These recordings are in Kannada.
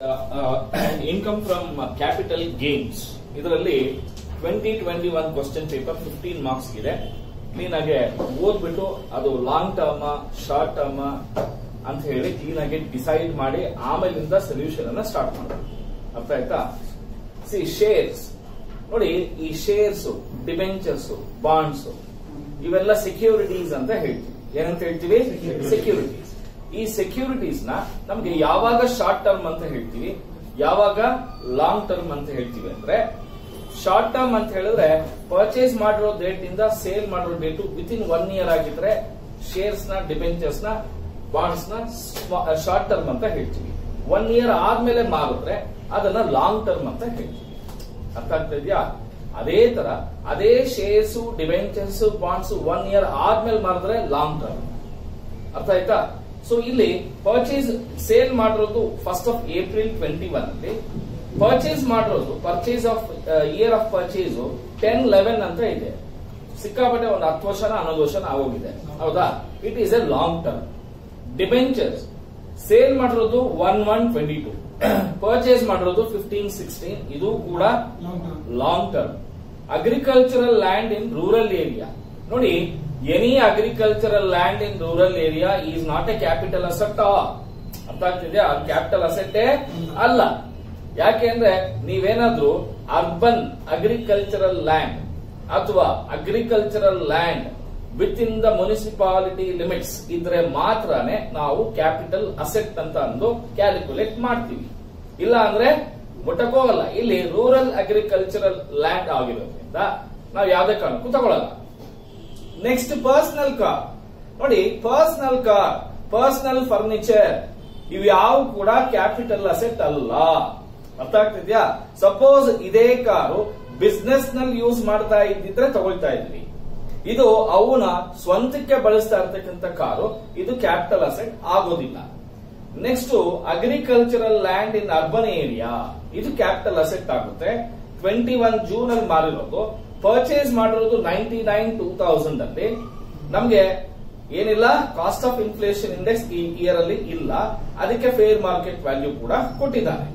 ಇನ್ಕಮ್ ಫ್ರಮ್ ಕ್ಯಾಪಿಟಲ್ ಗೇಮ್ಸ್ ಇದರಲ್ಲಿ twenty twenty one question paper fifteen marks ಇದೆ ಕ್ಲೀನ್ ಆಗಿ ಓದ್ಬಿಟ್ಟು ಅದು ಲಾಂಗ್ ಟರ್ಮ್ ಶಾರ್ಟ್ ಟರ್ಮ್ ಅಂತ ಹೇಳಿ ಕ್ಲೀನ್ ಆಗಿ ಡಿಸೈಡ್ ಮಾಡಿ ಆಮೇಲಿಂದ ಸೊಲ್ಯೂಷನ್ ಅನ್ನ ಸ್ಟಾರ್ಟ್ ಮಾಡಬೇಕು ಅರ್ಥ ಆಯ್ತಾ ಸಿ ಶೇರ್ಸ್ ನೋಡಿ ಈ ಶೇರ್ಸ್ ಡಿಬೆಂಚರ್ಸ್ ಬಾಂಡ್ಸ್ ಇವೆಲ್ಲ ಸೆಕ್ಯೂರಿಟೀಸ್ ಅಂತ ಹೇಳ್ತೀವಿ ಏನಂತ ಹೇಳ್ತೀವಿ ಸೆಕ್ಯೂರಿಟೀಸ್ ಈ ಸೆಕ್ಯೂರಿಟೀಸ್ ನ ನಮ್ಗೆ ಯಾವಾಗ ಶಾರ್ಟ್ ಟರ್ಮ್ ಅಂತ ಹೇಳ್ತೀವಿ ಯಾವಾಗ ಲಾಂಗ್ ಟರ್ಮ್ ಅಂತ ಹೇಳ್ತೀವಿ ಅಂದ್ರೆ ಶಾರ್ಟ್ ಟರ್ಮ್ ಅಂತ ಹೇಳಿದ್ರೆ ಪರ್ಚೇಸ್ ಮಾಡಿರೋ ಡೇಟ್ ಇಂದ ಸೇಲ್ ಮಾಡಿರೋ date within one year ಆಗಿದ್ರೆ ಶೇರ್ಸ್ ನ ಡಿಬೆಂಚರ್ಸ್ ನ ಬಾಂಡ್ಸ್ ನ ಶಾರ್ಟ್ ಟರ್ಮ್ ಅಂತ ಹೇಳ್ತೀವಿ ಒನ್ ಇಯರ್ ಆದ್ಮೇಲೆ ಮಾರಿದ್ರೆ ಅದನ್ನ ಲಾಂಗ್ ಟರ್ಮ್ ಅಂತ ಹೇಳ್ತೀವಿ ಅರ್ಥ ಆಗ್ತಾ ಇದೆಯಾ ಅದೇ ತರ ಅದೇ shares debentures bonds one year ಆದ್ಮೇಲೆ ಮಾರಿದ್ರೆ ಲಾಂಗ್ ಟರ್ಮ್ ಅರ್ಥ ಆಯ್ತಾ ಸೊ ಇಲ್ಲಿ ಪರ್ಚೇಸ್ ಸೇಲ್ ಮಾಡಿರೋದು first of April twenty one ಅಲ್ಲಿ ಪರ್ಚೇಸ್ ಮಾಡಿರೋದು purchase of year of purchase ten eleven ಅಂತ ಇದೆ ಸಿಕ್ಕಾಪಟ್ಟೆ ಒಂದು ಹತ್ತು ವರ್ಷನ ಹನ್ನೊಂದು ವರ್ಷನ ಆಗೋಗಿದೆ ಹೌದಾ it is a long term debentures sale ಮಾಡಿರೋದು one one twenty two purchase ಮಾಡಿರೋದು ಫಿಫ್ಟೀನ್ ಸಿಕ್ಸ್ಟೀನ್ ಇದು ಕೂಡ long term agricultural land in rural area ನೋಡಿ any agricultural land in rural area is not a capital asset ಅರ್ಥ ಆಗ್ತಿದೆಯಾ ಅದು ಕ್ಯಾಪಿಟಲ್ ಅಸೆಟ್ ಅಲ್ಲ ಯಾಕೆ ಅಂದ್ರೆ ನೀವೇನಾದ್ರೂ ಅರ್ಬನ್ ಅಗ್ರಿಕಲ್ಚರಲ್ ಲ್ಯಾಂಡ್ ಅಥವಾ agricultural land within the municipality limits ಇದ್ರೆ ಮಾತ್ರನೇ ನಾವು ಕ್ಯಾಪಿಟಲ್ ಅಸೆಟ್ ಅಂತ ಅಂದು ಕ್ಯಾಲ್ಕುಲೇಟ್ ಮಾಡ್ತೀವಿ ಇಲ್ಲ ಅಂದ್ರೆ ಮುಟ್ಟಕ್ಕೋಗಲ್ಲ ಇಲ್ಲಿ ರೂರಲ್ ಅಗ್ರಿಕಲ್ಚರಲ್ ಲ್ಯಾಂಡ್ ಆಗಿರೋದ್ರಿಂದ ನಾವು ಯಾವುದೇ ಕಾರಣಕ್ಕೂ ತಗೊಳ್ಳಲ್ಲ ನೆಕ್ಸ್ಟ್ ಪರ್ಸನಲ್ ಕಾರ್ ನೋಡಿ ಪರ್ಸನಲ್ ಕಾರ್ ಪರ್ಸನಲ್ ಫರ್ನಿಚರ್ ಇವು ಯಾವ ಕೂಡ ಕ್ಯಾಪಿಟಲ್ ಅಸೆಟ್ ಅಲ್ಲ ಅರ್ಥ ಆಗ್ತಿದ್ಯಾ ಸಪೋಸ್ ಇದೇ ಕಾರು ಬಿಸ್ನೆಸ್ ನಲ್ಲಿ ಯೂಸ್ ಮಾಡ್ತಾ ಇದ್ದಿದ್ರೆ ತಗೊಳ್ತಾ ಇದ್ವಿ ಇದು ಅವನ ಸ್ವಂತಕ್ಕೆ ಬಳಸ್ತಾ ಇರ್ತಕ್ಕಂಥ ಕಾರು ಇದು ಕ್ಯಾಪಿಟಲ್ ಅಸೆಟ್ ಆಗೋದಿಲ್ಲ next agricultural land in urban area ಇದು ಕ್ಯಾಪಿಟಲ್ ಅಸೆಟ್ ಆಗುತ್ತೆ ಟ್ವೆಂಟಿ ಒನ್ ಜೂನ್ ಅಲ್ಲಿ ಮಾರಿರೋದು ಪರ್ಚೇಸ್ ಮಾಡಿರೋದು ನೈನ್ಟಿ ನೈನ್ ಟೂ ತೌಸಂಡ್ ಅಲ್ಲಿ ನಮ್ಗೆ ಏನಿಲ್ಲ ಕಾಸ್ಟ್ ಆಫ್ ಇನ್ಫ್ಲೇಷನ್ ಇಂಡೆಕ್ಸ್ ಈ ಇಯರ್ ಅಲ್ಲಿ ಇಲ್ಲ ಅದಕ್ಕೆ ಫೇರ್ ಮಾರ್ಕೆಟ್ ವ್ಯಾಲ್ಯೂ ಕೂಡ ಕೊಟ್ಟಿದ್ದಾರೆ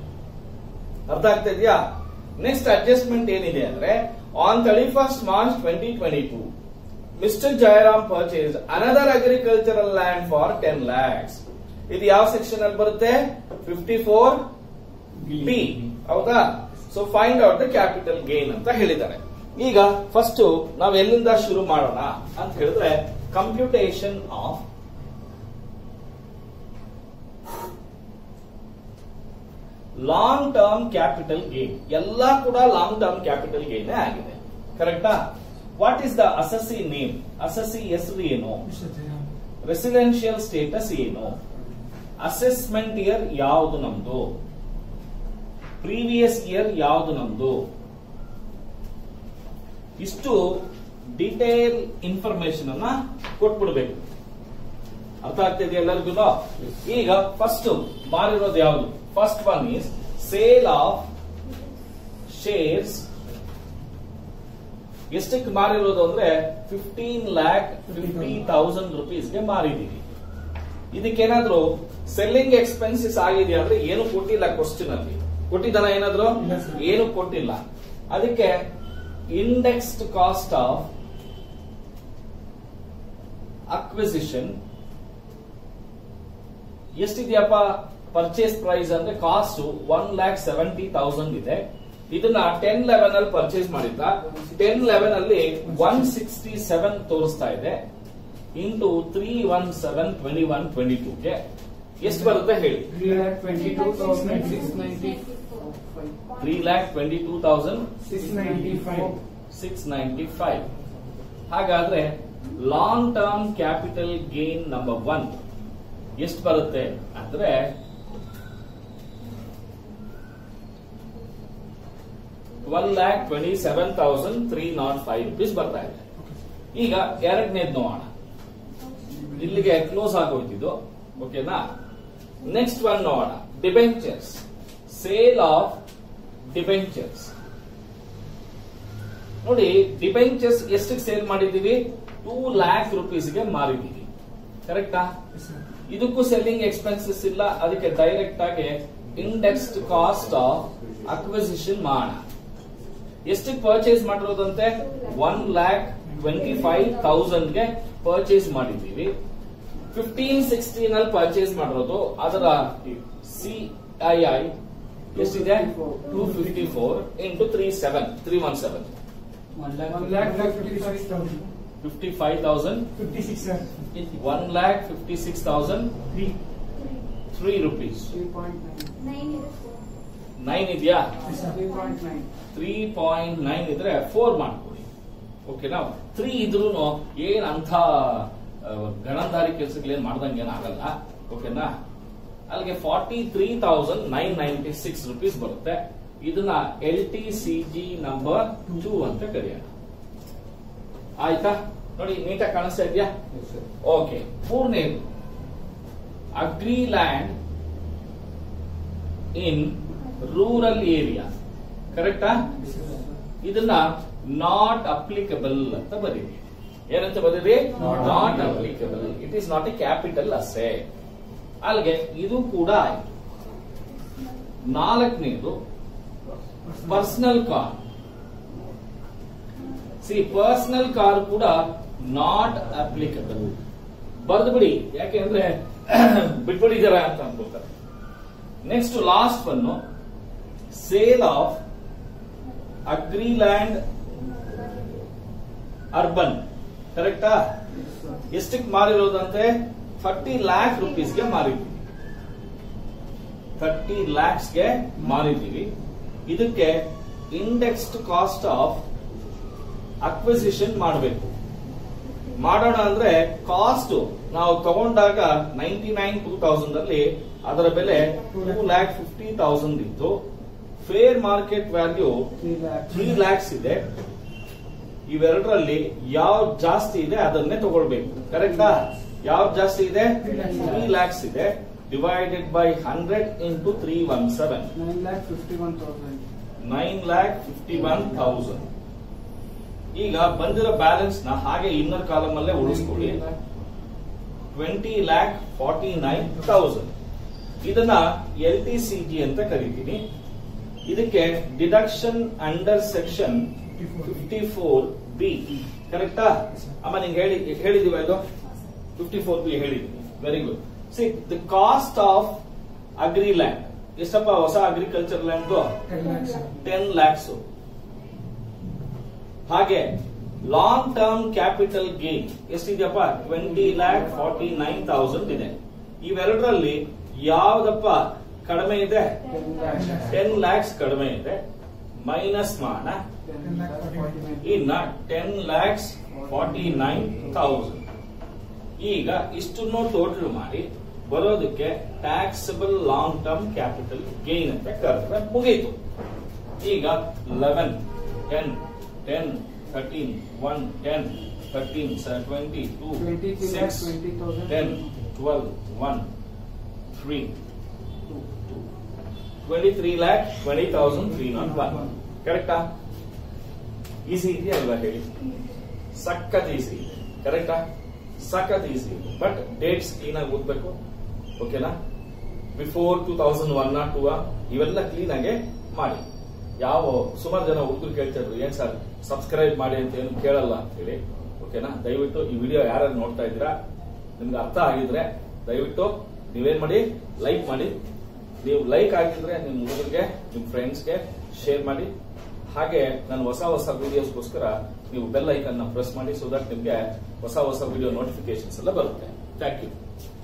ಅರ್ಥ ಆಗ್ತಾ ಇದೆಯಾ ನೆಕ್ಸ್ಟ್ ಅಡ್ಜಸ್ಟ್ಮೆಂಟ್ ಏನಿದೆ ಅಂದ್ರೆ on thirty first March twenty twenty two mister Jayaram purchase another agricultural land for ten lakhs ಇದು ಯಾವ ಸೆಕ್ಷನ್ ಅಲ್ಲಿ ಬರುತ್ತೆ ಫಿಫ್ಟಿ ಫೋರ್ ಬಿ ಹೌದಾ so find out the capital gain ಅಂತ ಹೇಳಿದ್ದಾರೆ ಈಗ ಫಸ್ಟ್ ನಾವ್ ಎಲ್ಲಿಂದ ಶುರು ಮಾಡೋಣ ಅಂತ ಹೇಳಿದ್ರೆ computation of long term capital gain ಎಲ್ಲ ಕೂಡ ಲಾಂಗ್ ಟರ್ಮ್ ಕ್ಯಾಪಿಟಲ್ ಗೇನ್ ಆಗಿದೆ ಕರೆಕ್ಟಾ what is the assessee name assessee ಹೆಸರು ಏನು ರೆಸಿಡೆನ್ಷಿಯಲ್ ಸ್ಟೇಟಸ್ ಏನು ಅಸೆಸ್ಮೆಂಟ್ ಇಯರ್ ಯಾವುದು ನಮ್ದು ಪ್ರೀವಿಯಸ್ ಇಯರ್ ಯಾವುದು ನಮ್ದು ಇಷ್ಟು ಡಿಟೇಲ್ ಇನ್ಫಾರ್ಮೇಶನ್ ಅನ್ನ ಕೊಟ್ಬಿಡ್ಬೇಕು ಅರ್ಥ ಆಗ್ತಿದೆ ಎಲ್ಲರಿಗೂ ಈಗ ಫಸ್ಟ್ ಮಾರಿರೋದು ಯಾವುದು first one is sale of shares ಎಷ್ಟಕ್ಕೆ ಮಾರಿರೋದು ಅಂದ್ರೆ ಫಿಫ್ಟೀನ್ ಲ್ಯಾಕ್ ಫಿಫ್ಟಿ ತೌಸಂಡ್ ರುಪೀಸ್ಗೆ ಮಾರಿದೀವಿ ಇದಕ್ಕೇನಾದ್ರೂ ಸೆಲ್ಲಿಂಗ್ ಎಕ್ಸ್ಪೆನ್ಸಸ್ ಆಗಿದೆ ಅಂದ್ರೆ ಏನು ಕೊಟ್ಟಿಲ್ಲ ಕ್ವಶನ್ ಅಲ್ಲಿ ಕೊಟ್ಟಿದ್ದಾನ ಏನಾದ್ರು ಇಲ್ಲ sir. ಏನು ಕೊಟ್ಟಿಲ್ಲ ಅದಕ್ಕೆ ಇಂಡೆಕ್ಸ್ಡ್ ಕಾಸ್ಟ್ ಆಫ್ ಅಕ್ವಿಸಿಷನ್ ಎಷ್ಟಿದೆಯಪ್ಪ ಪರ್ಚೇಸ್ ಪ್ರೈಸ್ ಅಂದ್ರೆ cost one lakh seventy thousand ಇದೆ ಇದನ್ನ ಟೆನ್ ಲೆವೆನ್ ಅಲ್ಲಿ ಪರ್ಚೇಸ್ ಮಾಡಿದ್ದ ಟೆನ್ ಲೆವೆನ್ ಅಲ್ಲಿ ಒನ್ ಸಿಕ್ಸ್ಟಿ ಸೆವೆನ್ ತೋರಿಸ್ತಾ ಇದೆ into three one seven twenty one twenty ಟೂಗೆ ಎಷ್ಟು ಬರುತ್ತೆ ಹೇಳಿ three lakh twenty two thousand six ninety five ಹಾಗಾದ್ರೆ long term capital gain number one ಎಷ್ಟು ಬರುತ್ತೆ ಅಂದ್ರೆ twelve lakh twenty seven thousand three naught five rupees ಬರ್ತಾ ಇದೆ ಈಗ ಎರಡನೇದ್ ನೋಡೋಣ ಇಲ್ಲಿಗೆ ಕ್ಲೋಸ್ ಆಗೋಯ್ತಿದ್ದು ಓಕೆನಾ ನೆಕ್ಸ್ಟ್ ಒನ್ ನೋಡೋಣ ಡಿಬೆಂಚರ್ಸ್ ಸೇಲ್ ಆಫ್ ಡಿಬೆಂಚರ್ಸ್ ನೋಡಿ ಡಿಬೆಂಚರ್ಸ್ ಎಷ್ಟಕ್ಕೆ ಸೇಲ್ ಮಾಡಿದೀವಿ ಟೂ ಲ್ಯಾಕ್ ರುಪೀಸ್ಗೆ ಮಾರಿದೀವಿ ಕರೆಕ್ಟಾ ಇದಕ್ಕೂ ಸೆಲ್ಲಿಂಗ್ ಎಕ್ಸ್ಪೆನ್ಸಸ್ ಇಲ್ಲ ಅದಕ್ಕೆ ಡೈರೆಕ್ಟ್ ಆಗಿ ಇಂಡೆಕ್ಸ್ಡ್ ಕಾಸ್ಟ್ ಆಫ್ ಅಕ್ವಿಸಿಷನ್ ಮಾಡೋಣ ಎಷ್ಟಕ್ಕೆ ಪರ್ಚೇಸ್ ಮಾಡಿರೋದಂತೆ ಒನ್ ಲ್ಯಾಕ್ ಟ್ವೆಂಟಿ ಫೈವ್ ತೌಸಂಡ್ಗೆ ಪರ್ಚೇಸ್ ಮಾಡಿದ್ದೀವಿ ಫಿಫ್ಟೀನ್ ಸಿಕ್ಸ್ಟೀನ್ ಅಲ್ಲಿ ಪರ್ಚೇಸ್ ಮಾಡಿರೋದು ಅದರ ಸಿ ಐ ಐ ಎಷ್ಟಿದೆ two fifty four into three seven three one seven One lakh fifty-six thousand. Fifty five thousand Fifty-six, sir. One lakh fifty six thousand Three. Three rupees Three point nine. Nine ಇದೆಯಾ Yes, sir. Three point nine. Three point nine ಇದ್ರೆ ಫೋರ್ ಮಾಡ್ಕೊಳ್ಳಿ ಓಕೆನಾ ತ್ರೀ ಇದ್ರೂ ಏನ್ ಅಂತ ಆ, ಗಣಂದಾರಿ ಕೆಲಸಗಳೇನ್ ಮಾಡ್ದಂಗೆ ಏನ್ ಆಗಲ್ಲ ಓಕೆನಾ ಅಲ್ಲಿಗೆ forty three thousand nine ninety six rupees ಬರುತ್ತೆ ಇದನ್ನ L T C G number two ಅಂತ ಕರೆಯೋಣ ಆಯ್ತಾ ನೋಡಿ ನೀಟಾಗಿ ಕಾಣಿಸ್ತಾ ಇದೆಯಾ ಓಕೆ ಮೂರನೇದು agri land in rural area ಕರೆಕ್ಟಾ ಇದನ್ನ ನಾಟ್ ಅಪ್ಲಿಕಬಲ್ ಅಂತ ಬರೀರಿ ಏನಂತ ಬರೀರಿ Not not applicable. Applicable it is not a capital asset ಅಲ್ಲಿಗೆ ಇದು ಕೂಡ ಆಯ್ತು ನಾಲ್ಕನೇದು personal car see personal car ಕೂಡ ನಾಟ್ ಅಪ್ಲಿಕಬಲ್ ಬರೆದು ಬಿಡಿ ಯಾಕೆಂದ್ರೆ ಬಿಟ್ಬಿಟ್ಟಿದಾರ ಅಂತ ಅನ್ಕೊಳ್ತಾರೆ next last one sale of agri land urban ಕರೆಕ್ಟಾ Yes, sir. ಎಷ್ಟಕ್ಕೆ ಮಾರಿರೋದಂತೆ ಥರ್ಟಿ ಲ್ಯಾಕ್ ರುಪೀಸ್ಗೆ ಮಾರಿದ್ದೀವಿ ಥರ್ಟಿ ಲ್ಯಾಕ್ಸ್ಗೆ ಮಾರಿದ್ದೀವಿ ಇದಕ್ಕೆ ಇಂಡೆಕ್ಸ್ಡ್ ಕಾಸ್ಟ್ ಆಫ್ ಅಕ್ವಿಸಿಷನ್ ಮಾಡಬೇಕು ಮಾಡೋಣ ಅಂದ್ರೆ ಕಾಸ್ಟ್ ನಾವು ತಗೊಂಡಾಗ ನೈಂಟಿ ನೈನ್ ಟೂ ತೌಸಂಡ್ ಅಲ್ಲಿ ಅದರ ಬೆಲೆ ಟೂ ಲ್ಯಾಕ್ ಫಿಫ್ಟಿ ತೌಸಂಡ್ ಇತ್ತು fair market value Three lakh. Three lakhs ಇದೆ ಇವೆರಡರಲ್ಲಿ ಯಾವ್ದು ಜಾಸ್ತಿ ಇದೆ ಅದನ್ನೇ ತಗೊಳ್ಬೇಕು ಕರೆಕ್ಟಾ ಯಾವ್ದು ಜಾಸ್ತಿ ಇದೆ Three lakhs. ತ್ರೀ ಲ್ಯಾಕ್ಸ್ ಇದೆ divided by hundred into three one seven Nine lakh fifty-one thousand. Nine lakh fifty one thousand ಈಗ ಬಂದಿರೋ ಬ್ಯಾಲೆನ್ಸ್ ನ ಹಾಗೆ ಇನ್ನರ್ ಕಾಲಮ್ ಅಲ್ಲೇ ಉಳಿಸ್ಕೊಳ್ಳಿ Twenty lakh. Twenty lakh forty nine thousand ಇದನ್ನ ಎಲ್ ಟಿ ಸಿ ಜಿ ಅಂತ ಕರಿತೀನಿ ಇದಕ್ಕೆ deduction under section Fifty-four. Fifty four B ಕರೆಕ್ಟಾ ಅಮ್ಮ ನಿಂಗೆ ಹೇಳಿ ಹೇಳಿದೀವ ಇದು ಫಿಫ್ಟಿ ಫೋರ್ ಬಿ ಹೇಳಿದೀನಿ very good see the cost of agri land ಎಷ್ಟಪ್ಪ ಹೊಸ agriculture land Ten lakhs, sir. Ten lakhs ಹಾಗೆ ಲಾಂಗ್ ಟರ್ಮ್ ಕ್ಯಾಪಿಟಲ್ ಗೇನ್ ಎಷ್ಟಿದೆಯಪ್ಪ twenty lakh forty nine thousand ಇದೆ ಇವೆರಡರಲ್ಲಿ ಯಾವ್ದಪ್ಪ ಕಡಿಮೆ ಇದೆ Ten lakhs. ಟೆನ್ ಲ್ಯಾಕ್ಸ್ ಕಡಿಮೆ ಇದೆ ಮೈನಸ್ ಮಾಡೋಣ Ten lakh forty-nine. ಇನ್ನ ten lakhs forty nine thousand ಈಗ ಇಷ್ಟನ್ನು ಟೋಟಲ್ ಮಾಡಿ ಬರೋದಕ್ಕೆ taxable long term capital gain ಅಂತ ಕರೆದ್ರೆ ಮುಗೀತು ಈಗ eleven ten ten thirteen one ten thirteen twenty two Twenty-three lakh six twenty thousand. Ten twelve one three twenty three lakh twenty thousand three naught one ಕರೆಕ್ಟಾ ಈಸಿ ಇದೆಯಾ ಅಲ್ವಾ ಹೇಳಿ ಸಖತ್ ಈಸಿ ಇದೆ ಕರೆಕ್ಟಾ ಸಖತ್ ಈಸಿ ಇದೆ ಬಟ್ ಡೇಟ್ಸ್ ಕ್ಲೀನ್ ಆಗಿ ಓದ್ಬೇಕು ಓಕೆನಾ before two thousand one naught two ಇವೆಲ್ಲ ಕ್ಲೀನ್ ಆಗಿ ಮಾಡಿ ಯಾವ ಸುಮಾರು ಜನ ಹುಡುಗರು ಕೇಳ್ತಾ ಇದ್ರು ಏನ್ ಸರ್ ಸಬ್ಸ್ಕ್ರೈಬ್ ಮಾಡಿ ಅಂತ ಏನು ಕೇಳಲ್ಲ ಅಂತ ಹೇಳಿ ಓಕೆನಾ ದಯವಿಟ್ಟು ಈ ವಿಡಿಯೋ ಯಾರು ನೋಡ್ತಾ ಇದ್ದೀರಾ ನಿಮ್ಗೆ ಅರ್ಥ ಆಗಿದ್ರೆ ದಯವಿಟ್ಟು ನೀವೇನ್ ಮಾಡಿ ಲೈಕ್ ಮಾಡಿ ನೀವು ಲೈಕ್ ಆಗಿದ್ರೆ ನಿಮ್ ಹುಡುಗರಿಗೆ ನಿಮ್ ಫ್ರೆಂಡ್ಸ್ಗೆ ಶೇರ್ ಮಾಡಿ ಹಾಗೆ ನಾನು ಹೊಸ ಹೊಸ ವಿಡಿಯೋಸ್ಗೋಸ್ಕರ ನೀವು ಬೆಲ್ ಐಕನ್ ನ ಪ್ರೆಸ್ ಮಾಡಿ ಸೊ ದಟ್ ನಿಮ್ಗೆ ಹೊಸ ಹೊಸ ವಿಡಿಯೋ ನೋಟಿಫಿಕೇಶನ್ಸ್ ಎಲ್ಲ ಬರುತ್ತೆ ಥ್ಯಾಂಕ್ ಯು